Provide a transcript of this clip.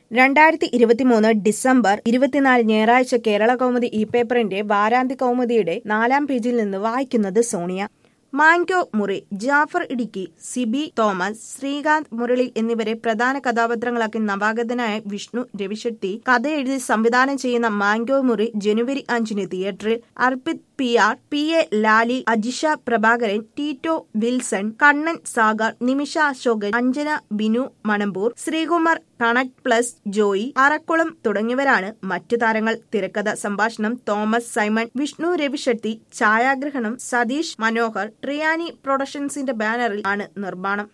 രണ്ടായിരത്തി ഇരുപത്തിമൂന്ന് ഡിസംബർ ഇരുപത്തിനാല് ഞായറാഴ്ച കേരള കൗമുദി ഇ പേപ്പറിന്റെ വാരാന്ത്യ കൗമുദിയുടെ നാലാം പേജിൽ നിന്ന് വായിക്കുന്നത് സോണിയ മാങ്കോ മുറി ജാഫർ ഇടുക്കി സിബി തോമസ് ശ്രീകാന്ത് മുരളി എന്നിവരെ പ്രധാന കഥാപാത്രങ്ങളാക്കി നവാഗതനായ വിഷ്ണു രവിശെട്ടി കഥ എഴുതി സംവിധാനം ചെയ്യുന്ന മാങ്കോ മുറി ജനുവരി അഞ്ചിന് തിയേറ്ററിൽ Arpith P R P A Lali Ajisha Prabhakaran Tito Wilson Kannan Sagar Nimisha Ashokan Anjana Binu Manamboor Sreekumar connect plus Joy Arakkulam തുടങ്ങിയവരാണ് മറ്റു താരങ്ങൾ തിരക്കഥ സംഭാഷണം തോമസ് സൈമൺ വിഷ്ണു രവിശെട്ടി ഛായാഗ്രഹണം സതീഷ് മനോഹർ ട്രിയാനി പ്രൊഡക്ഷൻസിന്റെ ബാനറിൽ ആണ് നിർമ്മാണം